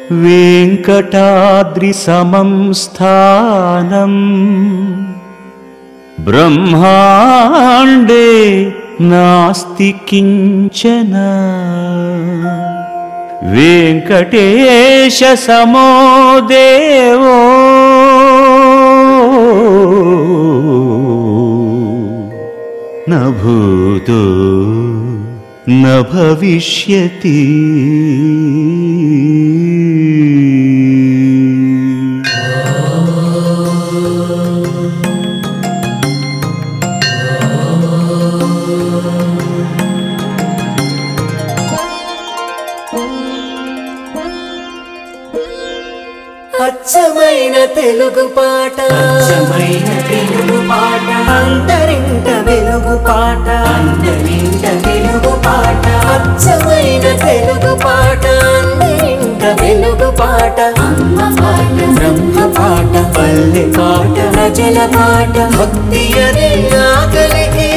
वेङ्कटाद्रिसमं स्थानम् ब्रह्माण्डे नास्ति किञ्चन वेङ्कटेशसमो देवो न भूतो न भविष्यति అచ్చమైన తెలుగు పాట అచ్చమైన తెలుగు పాట అంతరింట వెలుగు పాట అందరింట తెలుగు పాట అచ్చమైన తెలుగు పాట అందరింట వెలుగు పాట అమ్మ పాట బ్రహ్మ పాట పల్లె పాట ప్రజల పాట భక్తి అనే ఆకలికి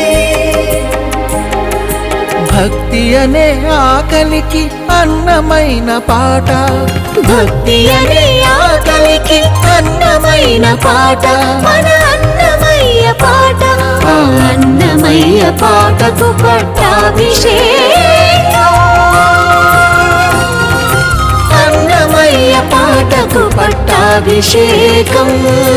భక్తి అనే ఆకలికి అన్నమైన పాట భక్తి అనే ఆకలికి అన్నమైన పాట మన అన్నమయ్య పాట ఆ అన్నమయ్య పాటకు పట్టాభిషేకం అన్నమయ్య పాటకు పట్టాభిషేకం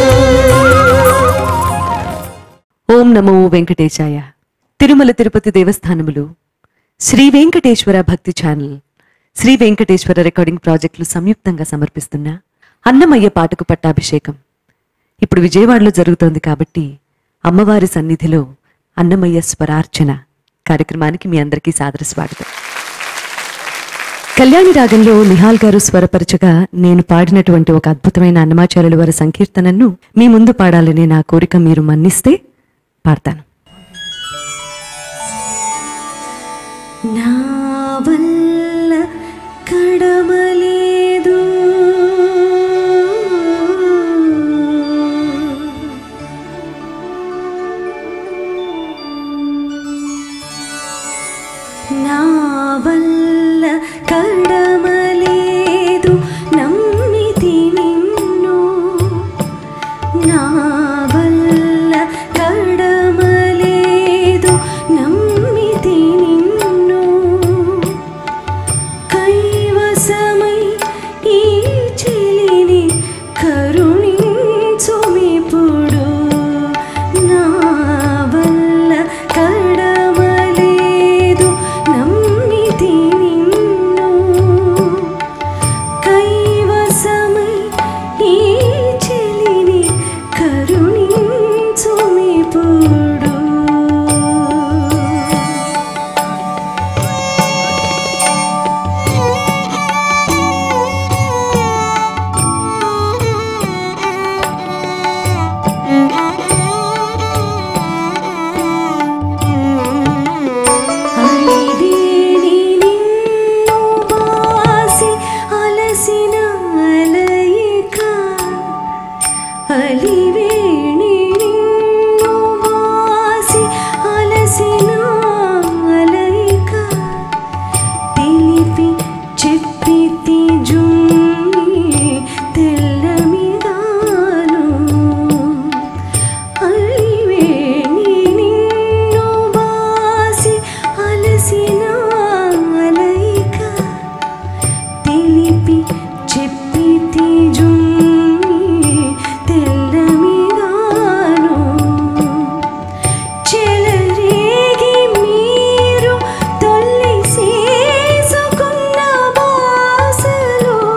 ఓం నమో వెంకటేశాయ తిరుమల తిరుపతి దేవస్థానములు శ్రీ వెంకటేశ్వర భక్తి ఛానల్ శ్రీ వెంకటేశ్వర రికార్డింగ్ ప్రాజెక్టులు సంయుక్తంగా సమర్పిస్తున్న అన్నమయ్య పాటకు పట్టాభిషేకం ఇప్పుడు విజయవాడలో జరుగుతోంది కాబట్టి అమ్మవారి సన్నిధిలో అన్నమయ్య స్వరార్చన కార్యక్రమానికి మీ అందరికీ సాదర స్వాగతం కళ్యాణి రాగంలో నిహాల్ గారు స్వరపరచగా నేను పాడినటువంటి ఒక అద్భుతమైన అన్నమాచార్యుల వారి సంకీర్తనను మీ ముందు పాడాలనే నా కోరిక మీరు మన్నిస్తే పాడతాను నా వల్ల కడమలేదు నా వల్ల కడమలేదు నమ్మితి నిన్ను నా వల్ల కడమలేదు నమ్మితి నిన్ను కైవసమై ఈ చెలిని కరుణించుమిప్పుడు నా వల్ల కడమలేదు నమ్మితి నిన్ను కైవసమై ఈ చెలిని కరుణించుమిప్పుడు అలివేణి నిన్ను వాసి అలసిన అలయిక అలివేణి నిన్ను వాసి అలసిన అలయిక తెలిపి చెప్పితి జుమ్మి తెల్లమిదాను అలివేణి నిన్ను బాసి అలసిన అలయిక తెలిపి చెప్పితి జుమ్మి తెల్లమిదాను చెలరేగి మీరు తొల్లి చేసుకున్న బాసలో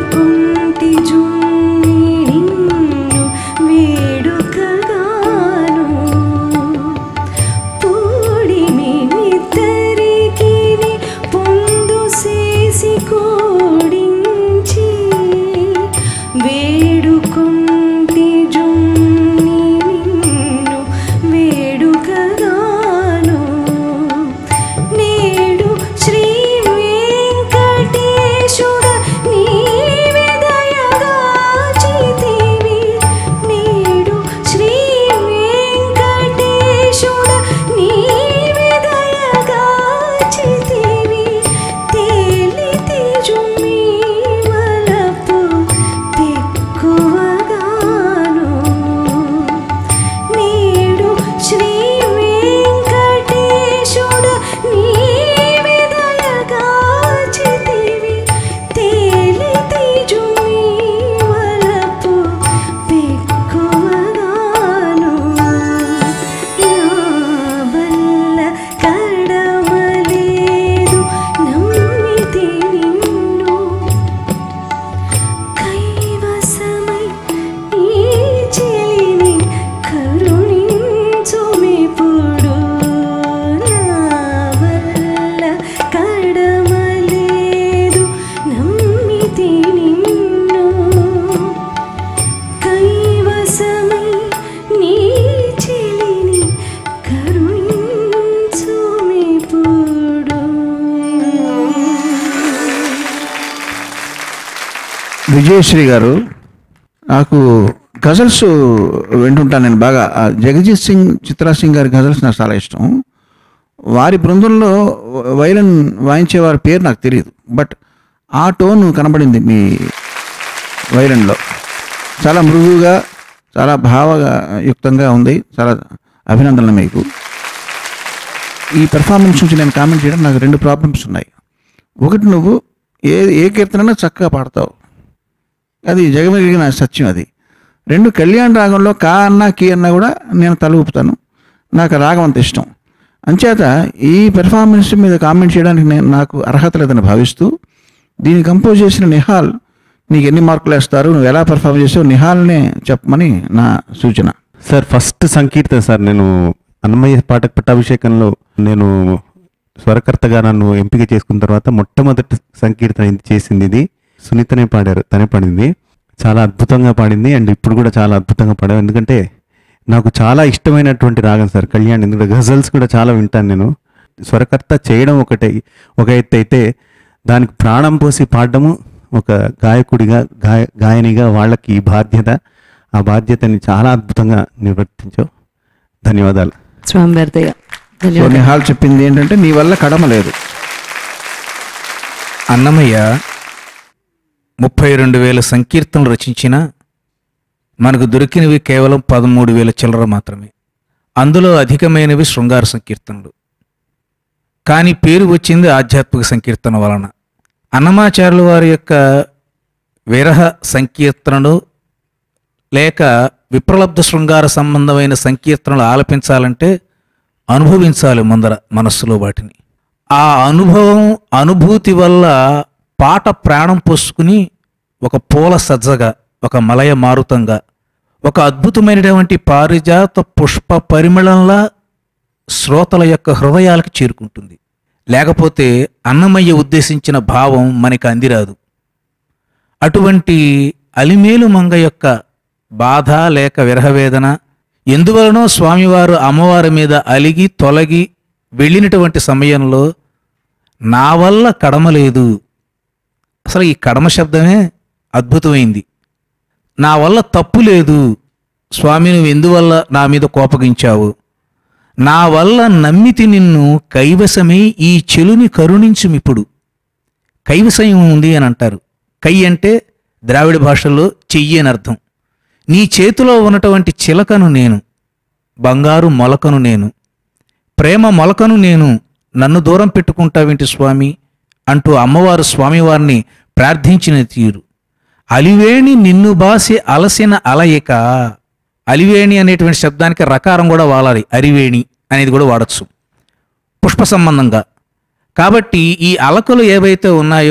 వేడుకుంటి జుమ్మి నిన్ను వేడుకగాను పూడిమి నిద్దరికి పొందు చేసి కోడించి వేడుకుంటి జుమ్మి నిన్ను వేడుకగాను నేడు శ్రీ వెంకటేశుడ నీవే దయగాచితివి నేడు శ్రీ వెంకటేశుడ నీవే దయగాచితివి తేలితి జుమ్మి వలపు పెక్కువగాను నేడు శ్రీ వెంకటేశుడ నీవే దయగాచితివి తేలితి జుమ్మి వలపు పెక్కువగాను నావల్ల కడవలేదు నమ్మితి నిన్ను కైవసమై ఈ చెలిని కరుణించుమిప్పుడు నా వల్ల కడమలేదు నమ్మితి నిన్ను కైవసమై నీ చెలిని కరుణించుమిప్పుడు విజయశ్రీ గారు నాకు గజల్స్ వింటుంటాను నేను బాగా ఆ జగజీత్ సింగ్ చిత్రా సింగ్ గారి గజల్స్ నాకు చాలా ఇష్టం వారి బృందంలో వైలన్ వాయించే వారి పేరు నాకు తెలియదు బట్ ఆ టోన్ కనబడింది మీ వైలన్లో చాలా మృదువుగా చాలా భావయుక్తంగా ఉంది చాలా అభినందనలు మీకు ఈ పెర్ఫార్మెన్స్ నుంచి నేను కామెంట్ చేయడం నాకు రెండు ప్రాబ్లమ్స్ ఉన్నాయి ఒకటి నువ్వు ఏ ఏ కీర్తనైనా చక్కగా పాడతావు అది జగమెరిగిన సత్యం అది రెండు కళ్యాణ్ రాగంలో కా అన్నా కీ అన్నా కూడా నేను తల ఊపుతాను నాకు ఆ రాగం అంత ఇష్టం అంచేత ఈ పెర్ఫార్మెన్స్ మీద కామెంట్ చేయడానికి నేను నాకు అర్హత లేదని భావిస్తూ దీన్ని కంపోజ్ చేసిన నిహాల్ నీకు ఎన్ని మార్కులు వేస్తారు నువ్వు ఎలా పెర్ఫార్మ్ చేసావు నిహాల్నే చెప్పమని నా సూచన సార్ ఫస్ట్ సంకీర్తన సార్ నేను అన్నమయ్య పాఠక పట్టాభిషేకంలో నేను స్వరకర్తగా నన్ను ఎంపిక చేసుకున్న తర్వాత మొట్టమొదటి సంకీర్తన ఇది చేసింది ఇది సునీతనే పాడారు తనే పాడింది చాలా అద్భుతంగా పాడింది అండ్ ఇప్పుడు కూడా చాలా అద్భుతంగా పాడారు ఎందుకంటే నాకు చాలా ఇష్టమైనటువంటి రాగం సార్ కళ్యాణ్ ఎందుకంటే గజల్స్ కూడా చాలా వింటాను నేను స్వరకర్త చేయడం ఒకటే ఒక ఎత్తు అయితే దానికి ప్రాణం పోసి పాడడము ఒక గాయకుడిగా గాయ గాయనిగా వాళ్ళకి ఈ బాధ్యత ఆ బాధ్యతని చాలా అద్భుతంగా నిర్వర్తించావు ధన్యవాదాలు స్వామివారి దయ సో ధన్యవాదాలు నిహాల్ చెప్పింది ఏంటంటే నీ వల్ల కడమ లేదు అన్నమయ్య ముప్పై రెండు వేల సంకీర్తనలు రచించిన మనకు దొరికినవి కేవలం పదమూడు వేల చిల్లర మాత్రమే అందులో అధికమైనవి శృంగార సంకీర్తనలు కానీ పేరు వచ్చింది ఆధ్యాత్మిక సంకీర్తన వలన అన్నమాచార్యుల వారి యొక్క విరహ సంకీర్తనలు లేక విప్రలబ్ధ శృంగార సంబంధమైన సంకీర్తనలు ఆలపించాలంటే అనుభవించాలి ముందర మనస్సులో వాటిని ఆ అనుభవం అనుభూతి వల్ల పాట ప్రాణం పోసుకుని ఒక పూల సజ్జగా ఒక మలయ మారుతంగా ఒక అద్భుతమైనటువంటి పారిజాత పుష్ప పరిమళంలా శ్రోతల యొక్క హృదయాలకు చేరుకుంటుంది లేకపోతే అన్నమయ్య ఉద్దేశించిన భావం మనకి అందిరాదు అటువంటి అలిమేలు మంగ యొక్క బాధ లేక విరహవేదన ఎందువలనో స్వామివారు అమ్మవారి మీద అలిగి తొలగి వెళ్ళినటువంటి సమయంలో నా వల్ల కడమ లేదు అసలు ఈ కడమ శబ్దమే అద్భుతమైంది నా వల్ల తప్పు లేదు స్వామి నువ్వు ఎందువల్ల నా మీద కోపగించావు నా వల్ల నమ్మితి నిన్ను కైవసమై ఈ చెలుని కరుణించుమిప్పుడు కైవసం ఉంది అని అంటారు కై అంటే ద్రావిడ భాషలో చెయ్యి అని అర్థం నీ చేతిలో ఉన్నటువంటి చిలకను నేను బంగారు మొలకను నేను ప్రేమ మొలకను నేను నన్ను దూరం పెట్టుకుంటావేంటి స్వామి అంటూ అమ్మవారు స్వామివారిని ప్రార్థించిన తీరు అలివేణి నిన్ను బాసి అలసిన అలయిక అలివేణి అనేటువంటి శబ్దానికి రకారం కూడా వాడాలి అరివేణి అనేది కూడా వాడచ్చు పుష్ప సంబంధంగా కాబట్టి ఈ అలకలు ఏవైతే ఉన్నాయో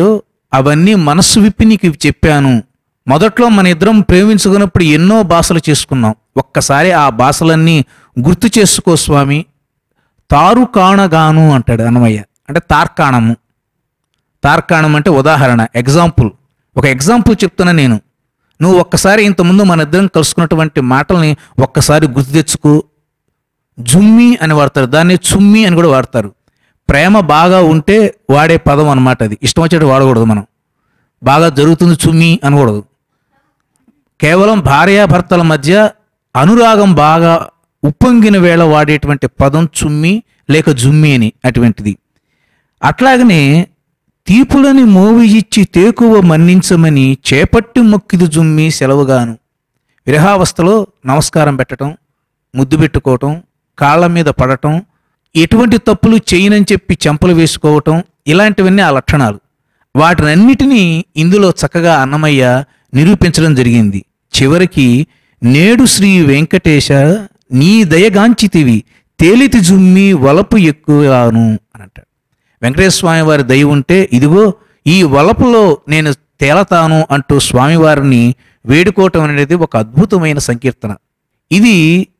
అవన్నీ మనస్సు విప్పి నీకు ఇవి చెప్పాను మొదట్లో మన ఇద్దరం ప్రేమించుకున్నప్పుడు ఎన్నో భాషలు చేసుకున్నాం ఒక్కసారి ఆ భాషలన్నీ గుర్తు చేసుకో స్వామి తారు కాణగాను అంటాడు అన్నమయ్య అంటే తార్కాణము తార్కాణం అంటే ఉదాహరణ ఎగ్జాంపుల్ ఒక ఎగ్జాంపుల్ చెప్తున్నా నేను నువ్వు ఒక్కసారి ఇంతకుముందు మన ఇద్దరం కలుసుకున్నటువంటి మాటల్ని ఒక్కసారి గుర్తు తెచ్చుకో జుమ్మి అని వాడతారు దాన్ని చుమ్మి అని కూడా వాడతారు ప్రేమ బాగా ఉంటే వాడే పదం అన్నమాట అది ఇష్టం వచ్చేట్టు వాడకూడదు మనం బాగా జరుగుతుంది చుమ్మి అనకూడదు కేవలం భార్యాభర్తల మధ్య అనురాగం బాగా ఉప్పొంగిన వేళ వాడేటువంటి పదం చుమ్మి లేక జుమ్మి అని అటువంటిది అట్లాగనే తీపులని మోవి ఇచ్చి తేకువ మన్నించమని చేపట్టి మొక్కిది జుమ్మి సెలవుగాను విరహావస్థలో నమస్కారం పెట్టడం ముద్దు పెట్టుకోవటం కాళ్ళ మీద పడటం ఎటువంటి తప్పులు చేయనని చెప్పి చెంపలు వేసుకోవటం ఇలాంటివన్నీ ఆ లక్షణాలు వాటినన్నిటినీ ఇందులో చక్కగా అన్నమయ్య నిరూపించడం జరిగింది చివరికి నేడు శ్రీ వెంకటేశ నీ దయగాంచితివి తేలితి జుమ్మి వలపు ఎక్కువను అని అంటాడు వెంకటేశ్వర స్వామి వారి దయ ఉంటే ఇదిగో ఈ వలపులో నేను తేలతాను అంటూ స్వామివారిని వేడుకోవటం అనేది ఒక అద్భుతమైన సంకీర్తన ఇది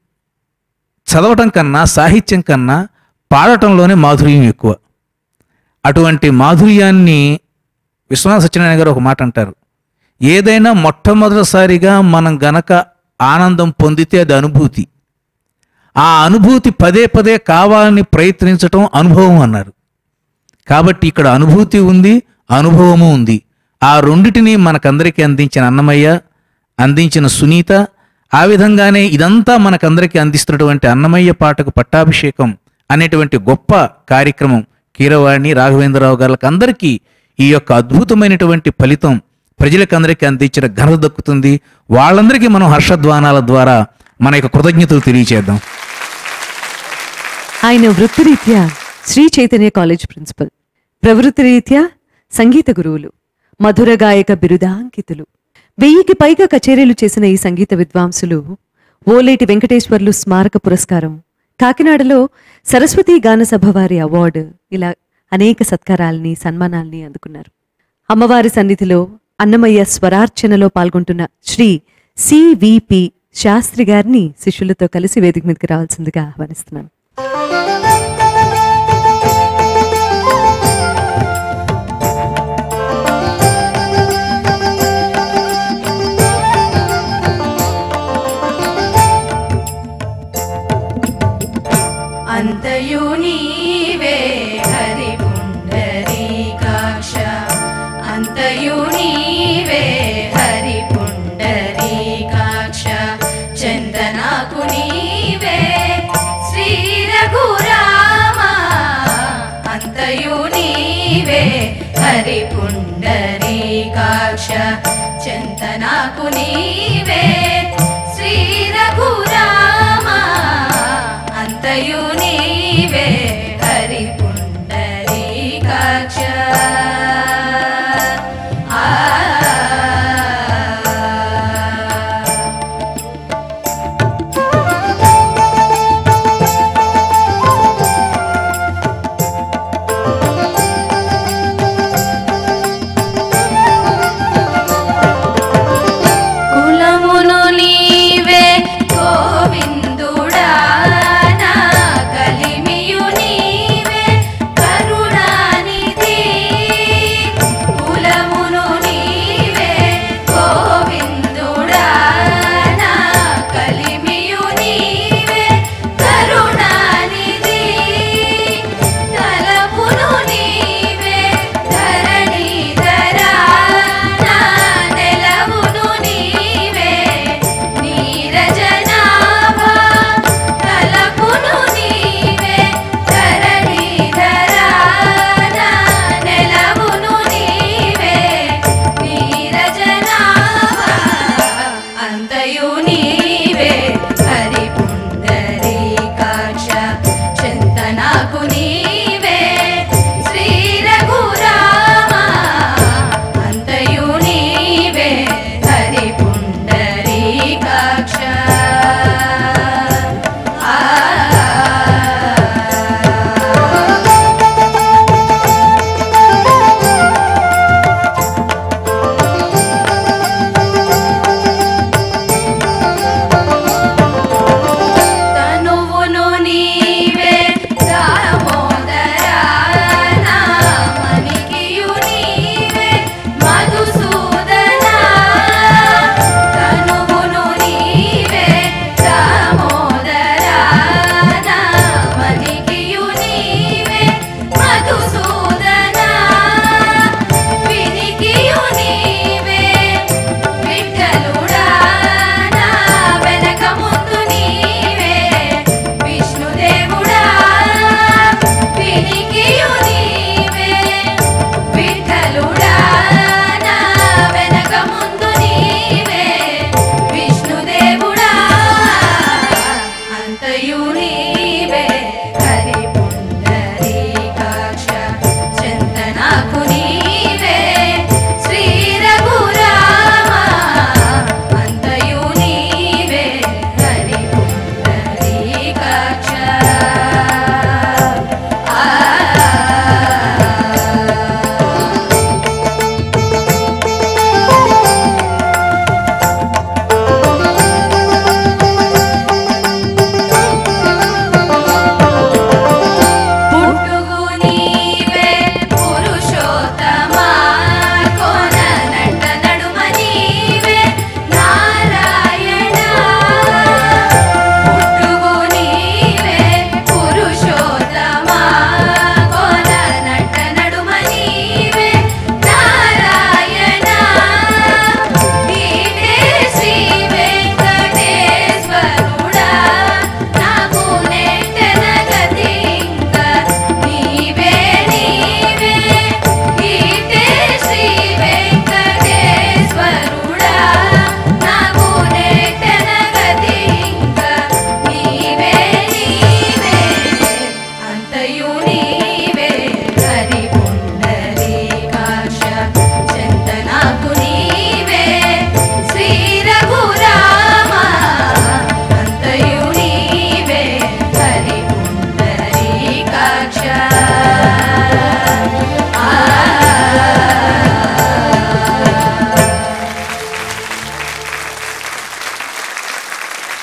చదవటం కన్నా సాహిత్యం కన్నా పాడటంలోనే మాధుర్యం ఎక్కువ అటువంటి మాధుర్యాన్ని విశ్వనాథ సత్యనారాయణ గారు ఒక మాట అంటారు ఏదైనా మొట్టమొదటిసారిగా మనం గనక ఆనందం పొందితే అది అనుభూతి ఆ అనుభూతి పదే పదే కావాలని ప్రయత్నించటం అనుభవం అన్నారు కాబట్టి ఇక్కడ అనుభూతి ఉంది అనుభవము ఉంది ఆ రెండిటిని మనకందరికీ అందించిన అన్నమయ్య అందించిన సునీత ఆ విధంగానే ఇదంతా మనకందరికీ అందిస్తున్నటువంటి అన్నమయ్య పాటకు పట్టాభిషేకం అనేటువంటి గొప్ప కార్యక్రమం కీరవాణి రాఘవేంద్రరావు గారికి అందరికీ ఈ యొక్క అద్భుతమైనటువంటి ఫలితం ప్రజలకందరికీ అందించిన ఘనత దక్కుతుంది వాళ్ళందరికీ మనం హర్షధ్వానాల ద్వారా మన యొక్క కృతజ్ఞతలు తెలియచేద్దాం ఆయన వృత్తిరీత్యా శ్రీ చైతన్య కాలేజ్ ప్రిన్సిపల్ ప్రవృత్తి రీత్యా సంగీత గురువులు మధుర గాయక బిరుదాంకితులు వెయ్యికి పైగా కచేరీలు చేసిన ఈ సంగీత విద్వాంసులు ఓలేటి వెంకటేశ్వర్లు స్మారక పురస్కారం కాకినాడలో సరస్వతి గాన సభ వారి అవార్డు ఇలా అనేక సత్కారాల్ని సన్మానాల్ని అందుకున్నారు అమ్మవారి సన్నిధిలో అన్నమయ్య స్వరార్చనలో పాల్గొంటున్న శ్రీ సివిపి శాస్త్రి గారిని శిష్యులతో కలిసి వేదిక మీదకి రావాల్సిందిగా ఆహ్వానిస్తున్నాను అంతయు నీవే హరి పుండరీకాక్ష అంతయు నీవే హరి పుండరీకాక్ష చందనాకు నీవే శ్రీ రఘురామ అంతయు నీవే హరి పుండరీకాక్ష చందనాకు నీవే శ్రీ రఘురామ అంతయు నీవే హరి పుండరీకాక్ష ఆ కులమును నీవే గోవిందుడా నా కలిమియు నీ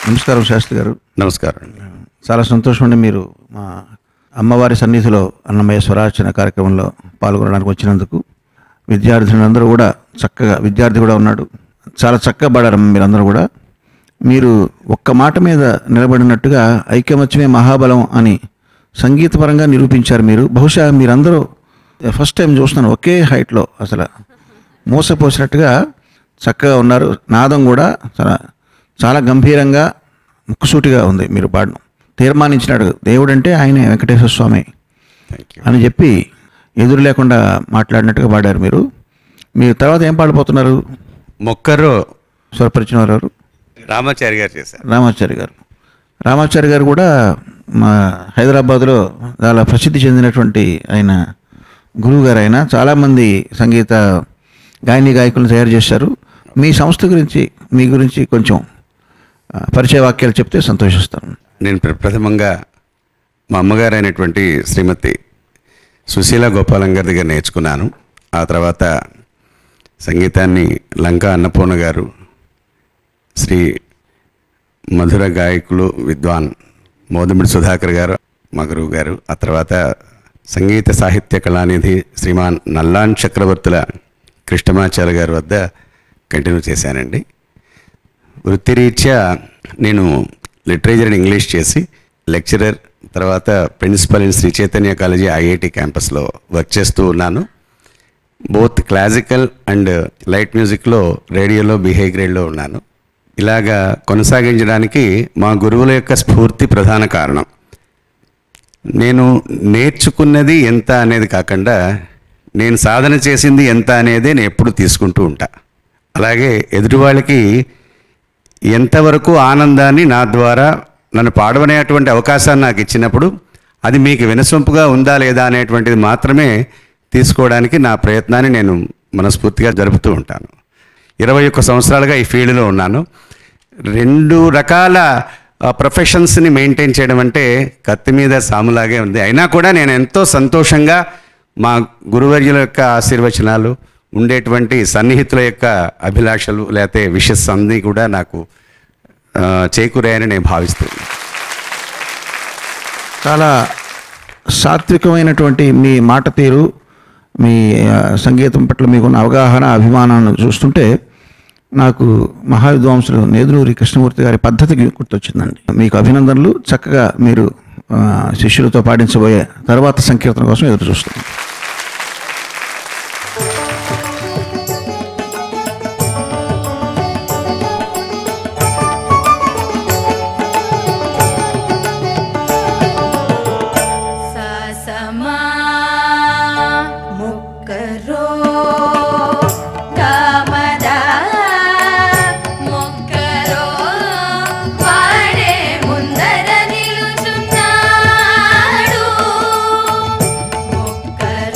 నమస్కారం శాస్త్రి గారు నమస్కారం చాలా సంతోషం అండి మీరు మా అమ్మవారి సన్నిధిలో అన్నమయ్య స్వరార్చన కార్యక్రమంలో పాల్గొనడానికి వచ్చినందుకు విద్యార్థులందరూ కూడా చక్కగా విద్యార్థి కూడా ఉన్నాడు చాలా చక్కగా పాడారు మీరందరూ కూడా మీరు ఒక్క మాట మీద నిలబడినట్టుగా ఐక్యమత్యమే మహాబలం అని సంగీతపరంగా నిరూపించారు మీరు బహుశా మీరందరూ ఫస్ట్ టైం చూస్తున్నాను ఒకే హైట్లో అసలు మూసపోసినట్టుగా చక్కగా ఉన్నారు నాదం కూడా చాలా చాలా గంభీరంగా ముక్కుసూటిగా ఉంది మీరు పాడడం తీర్మానించినాడు దేవుడు అంటే ఆయనే వెంకటేశ్వర స్వామి థ్యాంక్ యూ అని చెప్పి ఎదురు లేకుండా మాట్లాడినట్టుగా పాడారు మీరు మీరు తర్వాత ఏం పాడిపోతున్నారు మొక్కరు స్వరపరిచిన వారు రామాచారి గారు చేశారు రామాచారి గారు రామాచారి గారు కూడా మా హైదరాబాద్లో చాలా ప్రసిద్ధి చెందినటువంటి ఆయన గురువు గారు ఆయన చాలామంది సంగీత గాయని గాయకులను తయారు చేశారు మీ సంస్థ గురించి మీ గురించి కొంచెం ఆ, పరిచయ వాక్యాలు చెప్తే సంతోషిస్తాను నేను ప్ర- ప్రథమంగా మా అమ్మగారు అయినటువంటి శ్రీమతి సుశీల గోపాలం గారి దగ్గర నేర్చుకున్నాను ఆ తర్వాత సంగీతాన్ని లంకా అన్నపూర్ణ గారు శ్రీ మధుర గాయకులు విద్వాన్ మోదమిడి సుధాకర్ గారు మా గురువు గారు ఆ తర్వాత సంగీత సాహిత్య కళానిధి శ్రీమాన్ నల్లాన్ చక్రవర్తుల కృష్ణమాచార్య గారి వద్ద కంటిన్యూ చేశానండి వృత్తిరీత్యా నేను లిటరేచర్ అండ్ ఇంగ్లీష్ చేసి లెక్చరర్ తర్వాత ప్రిన్సిపల్ ఇన్ శ్రీ చైతన్య కాలేజీ ఐఐటి క్యాంపస్లో వర్క్ చేస్తూ ఉన్నాను బోత్ క్లాసికల్ అండ్ లైట్ మ్యూజిక్లో రేడియోలో బిహే గ్రేడ్లో ఉన్నాను ఇలాగా కొనసాగించడానికి మా గురువుల యొక్క స్ఫూర్తి ప్రధాన కారణం నేను నేర్చుకున్నది ఎంత అనేది కాకుండా నేను సాధన చేసింది ఎంత అనేది నేను ఎప్పుడు తీసుకుంటూ ఉంటా అలాగే ఎదుటి వాళ్ళకి ఎంతవరకు ఆనందాన్ని నా ద్వారా నన్ను పాడవనేటువంటి అవకాశాన్ని నాకు ఇచ్చినప్పుడు అది మీకు వినసొంపుగా ఉందా లేదా అనేటువంటిది మాత్రమే తీసుకోవడానికి నా ప్రయత్నాన్ని నేను మనస్ఫూర్తిగా జరుపుతూ ఉంటాను ఇరవై ఒక్క సంవత్సరాలుగా ఈ ఫీల్డ్లో ఉన్నాను రెండు రకాల ప్రొఫెషన్స్ని మెయింటైన్ చేయడం అంటే కత్తి మీద సాములాగే ఉంది అయినా కూడా నేను ఎంతో సంతోషంగా మా గురువర్యుల యొక్క ఆశీర్వచనాలు ఉండేటువంటి సన్నిహితుల యొక్క అభిలాషలు లేకపోతే విషస్ అన్నీ కూడా నాకు ఆ, చేకూరాయని నేను భావిస్తున్నాను చాలా సాత్వికమైనటువంటి మీ మాట తీరు మీ ఆ, సంగీతం పట్ల మీకున్న అవగాహన అభిమానాన్ని చూస్తుంటే నాకు మహావిద్వాంసులు నేదునూరి కృష్ణమూర్తి గారి పద్ధతికి గుర్తొచ్చిందండి మీకు అభినందనలు చక్కగా మీరు ఆ, శిష్యులతో పాటించబోయే తర్వాత సంకీర్తన కోసం ఎదురు చూస్తున్నాను ససమా ముక్కరో గమద ముక్కరో వాడే ముందర నిలుచున్నాడు ముక్కరో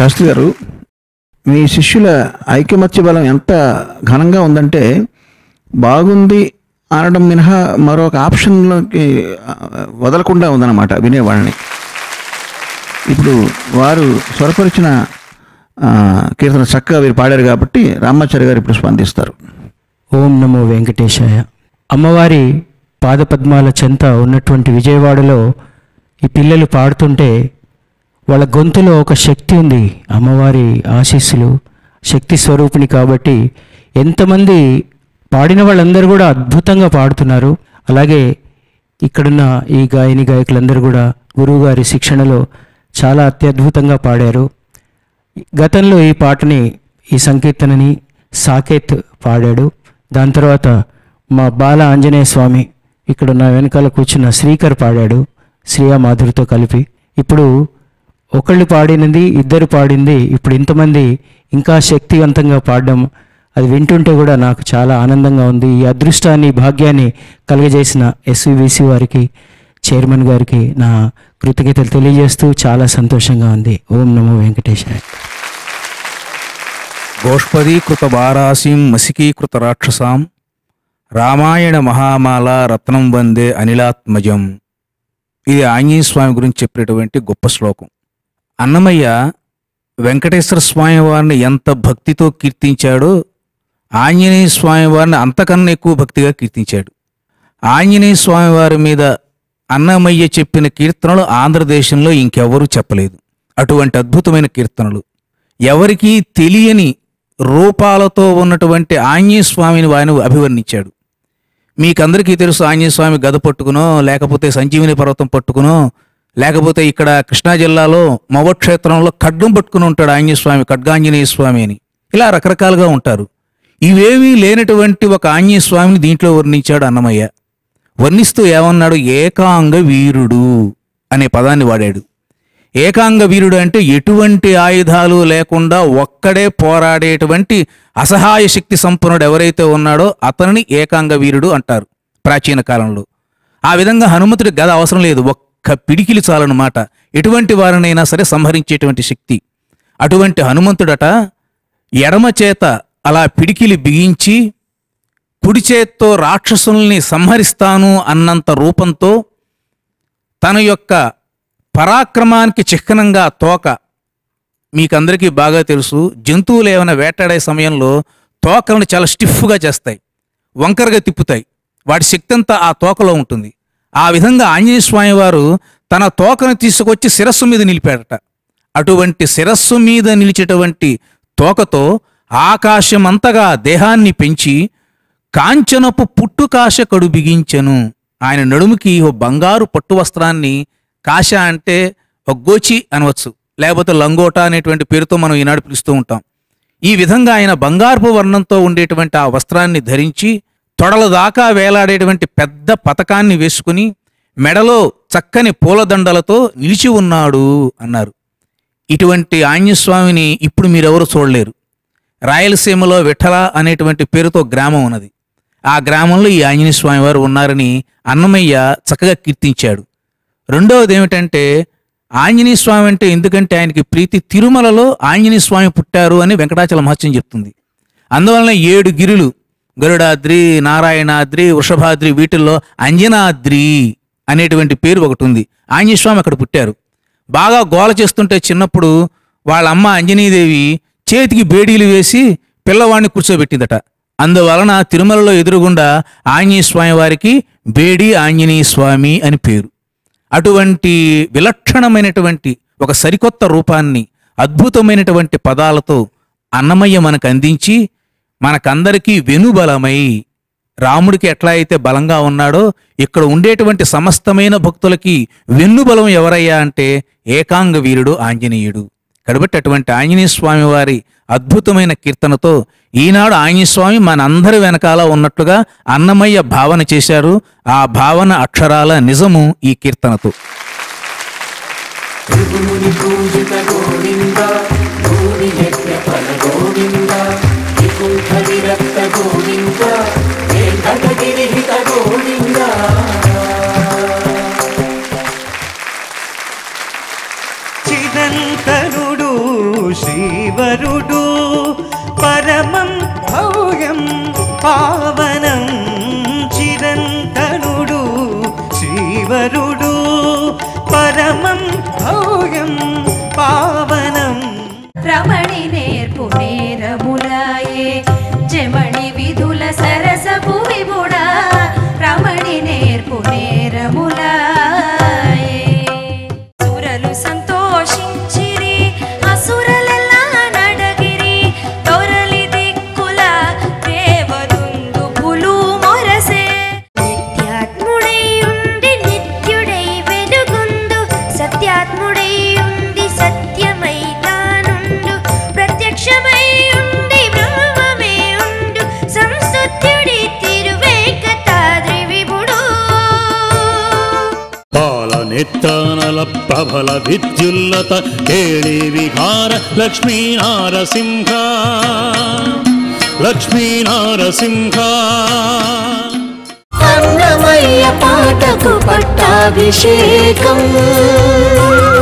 శాస్త్రి గారు మీ శిష్యుల ఐకమత్య బలం ఎంత ఘనంగా ఉందంటే బాగుంది అనడం మినహా మరొక ఆప్షన్లోకి ఆ, వదలకుండా ఉందన్నమాట వినేవాళ్ళని ఇప్పుడు వారు స్వరపరిచిన ఆ, కీర్తన చక్కగా వీరు పాడారు కాబట్టి రామాచార్య గారు ఇప్పుడు స్పందిస్తారు ఓం నమో వెంకటేశాయ అమ్మవారి పాదపద్మాల చెంత ఉన్నటువంటి విజయవాడలో ఈ పిల్లలు పాడుతుంటే వాళ్ళ గొంతులో ఒక శక్తి ఉంది అమ్మవారి ఆశీస్సులు శక్తి స్వరూపిణి కాబట్టి ఎంతమంది పాడిన వాళ్ళందరూ కూడా అద్భుతంగా పాడుతున్నారు అలాగే ఇక్కడున్న ఈ గాయని గాయకులందరూ కూడా గురువుగారి శిక్షణలో చాలా అత్యద్భుతంగా పాడారు గతంలో ఈ పాటని ఈ సంకీర్తనని సాకేత్ పాడాడు దాని తర్వాత మా బాల ఆంజనేయ స్వామి ఇక్కడ నా వెనకాల కూర్చున్న శ్రీకర్ పాడాడు శ్రీయా మాధురితో కలిపి ఇప్పుడు ఒకళ్ళు పాడినది ఇద్దరు పాడింది ఇప్పుడు ఇంతమంది ఇంకా శక్తివంతంగా పాడడం అది వింటుంటే కూడా నాకు చాలా ఆనందంగా ఉంది ఈ అదృష్టాన్ని ఈ భాగ్యాన్ని కలుగజేసిన ఎస్విబిసి వారికి చైర్మన్ గారికి నా కృతజ్ఞతలు తెలియజేస్తూ చాలా సంతోషంగా ఉంది ఓం నమో వెంకటేశాయ గోష్పదీకృత వారాసిం మసికీకృత రాక్షసాం రామాయణ మహామాల రత్నం వందే అనిలాత్మజం ఇది ఆంజనేయ స్వామి గురించి చెప్పినటువంటి గొప్ప శ్లోకం అన్నమయ్య వెంకటేశ్వర స్వామి వారిని ఎంత భక్తితో కీర్తించాడో ఆంజనేయ స్వామి వారిని అంతకన్నా ఎక్కువ భక్తిగా కీర్తించాడు ఆంజనేయ స్వామి వారి మీద అన్నమయ్య చెప్పిన కీర్తనలు ఆంధ్రదేశంలో ఇంకెవరూ చెప్పలేదు అటువంటి అద్భుతమైన కీర్తనలు ఎవరికీ తెలియని రూపాలతో ఉన్నటువంటి ఆంజనేయ స్వామిని ఆయన అభివర్ణించాడు మీకందరికీ తెలుసు ఆంజనేయ స్వామి గద పట్టుకునో లేకపోతే సంజీవిని పర్వతం పట్టుకునో లేకపోతే ఇక్కడ కృష్ణా జిల్లాలో మవక్షేత్రంలో ఖడ్గం పట్టుకుని ఉంటాడు ఆంజనేయ స్వామి ఖడ్గాంజనేయ స్వామి అని ఇలా రకరకాలుగా ఉంటారు ఇవేమీ లేనటువంటి ఒక ఆంజనేయ స్వామిని దీంట్లో వర్ణించాడు అన్నమయ్య వర్ణిస్తూ ఏమన్నాడు ఏకాంగ వీరుడు అనే పదాన్ని వాడాడు ఏకాంగ వీరుడు అంటే ఎటువంటి ఆయుధాలు లేకుండా ఒక్కడే పోరాడేటువంటి అసహాయ శక్తి సంపన్నుడు ఎవరైతే ఉన్నాడో అతనిని ఏకాంగ వీరుడు అంటారు ప్రాచీన కాలంలో ఆ విధంగా హనుమంతుడి గద అవసరం లేదు ఒక్క పిడికిలి చాలన్నమాట ఎటువంటి వారినైనా సరే సంహరించేటువంటి శక్తి అటువంటి హనుమంతుడట ఎడమ చేత అలా పిడికిలి బిగించి కుడి చేత్తో రాక్షసుల్ని సంహరిస్తాను అన్నంత రూపంతో తన యొక్క పరాక్రమానికి చిహ్నంగా తోక మీకందరికీ బాగా తెలుసు జంతువులు ఏమైనా వేటాడే సమయంలో తోకలను చాలా స్టిఫ్గా చేస్తాయి వంకరగా తిప్పుతాయి వాటి శక్తి అంతా ఆ తోకలో ఉంటుంది ఆ విధంగా ఆంజనేయ స్వామి వారు తన తోకను తీసుకొచ్చి శిరస్సు మీద నిలిపాడట అటువంటి శిరస్సు మీద నిలిచేటువంటి తోకతో ఆకాశమంతగా దేహాన్ని పెంచి కాంచనపు పుట్టుకాశ కడు బిగించెను ఆయన నడుముకి ఓ బంగారు పట్టు వస్త్రాన్ని కాశ అంటే ఒక గోచి అనవచ్చు లేకపోతే లంగోట అనేటువంటి పేరుతో మనం ఈనాడు పిలుస్తూ ఉంటాం ఈ విధంగా ఆయన బంగారపు వర్ణంతో ఉండేటువంటి ఆ వస్త్రాన్ని ధరించి తొడల దాకా వేలాడేటువంటి పెద్ద పతకాన్ని వేసుకుని మెడలో చక్కని పూలదండలతో నిలిచి ఉన్నాడు అన్నారు ఇటువంటి ఆంజస్వామిని ఇప్పుడు మీరెవరు చూడలేరు రాయలసీమలో విఠల అనేటువంటి పేరుతో గ్రామం ఉన్నది ఆ గ్రామంలో ఈ ఆంజనేయ స్వామి వారు ఉన్నారని అన్నమయ్య చక్కగా కీర్తించాడు రెండవది ఏమిటంటే ఆంజనేయ స్వామి అంటే ఎందుకంటే ఆయనకి ప్రీతి తిరుమలలో ఆంజనేయ స్వామి పుట్టారు అని వెంకటాచల మహత్యం చెప్తుంది అందువలన ఏడు గిరులు గరుడాద్రి నారాయణాద్రి వృషభాద్రి వీటిల్లో అంజనాద్రి అనేటువంటి పేరు ఒకటి ఉంది ఆంజనేయ స్వామి అక్కడ పుట్టారు బాగా గోల చేస్తుంటే చిన్నప్పుడు వాళ్ళ అమ్మ అంజనీదేవి చేతికి బేడీలు వేసి పిల్లవాడిని కూర్చోబెట్టిందట అందువలన తిరుమలలో ఎదురుగుండా ఆంజనేయ స్వామి వారికి బేడి ఆంజనేయ స్వామి అని పేరు అటువంటి విలక్షణమైనటువంటి ఒక సరికొత్త రూపాన్ని అద్భుతమైనటువంటి పదాలతో అన్నమయ్య మనకు అందించి మనకందరికీ వెనుబలమై రాముడికి ఎట్లా అయితే బలంగా ఉన్నాడో ఇక్కడ ఉండేటువంటి సమస్తమైన భక్తులకి వెన్నుబలం ఎవరయ్యా అంటే ఏకాంగ వీరుడు ఆంజనేయుడు కాబట్టి అటువంటి ఆంజనేయ స్వామి వారి అద్భుతమైన కీర్తనతో ఈనాడు ఆంజనేయ స్వామి మనందరి వెనకాల ఉన్నట్లుగా అన్నమయ్య భావన చేశారు ఆ భావన అక్షరాల నిజము ఈ కీర్తనతో చిరంతనుడు నేత్రానల ప్రబల విద్యుల్లత కేళి విహార లక్ష్మీ నారసింహ లక్ష్మీ నారసింహ అన్నమయ్య పాటకు పట్టాభిషేకం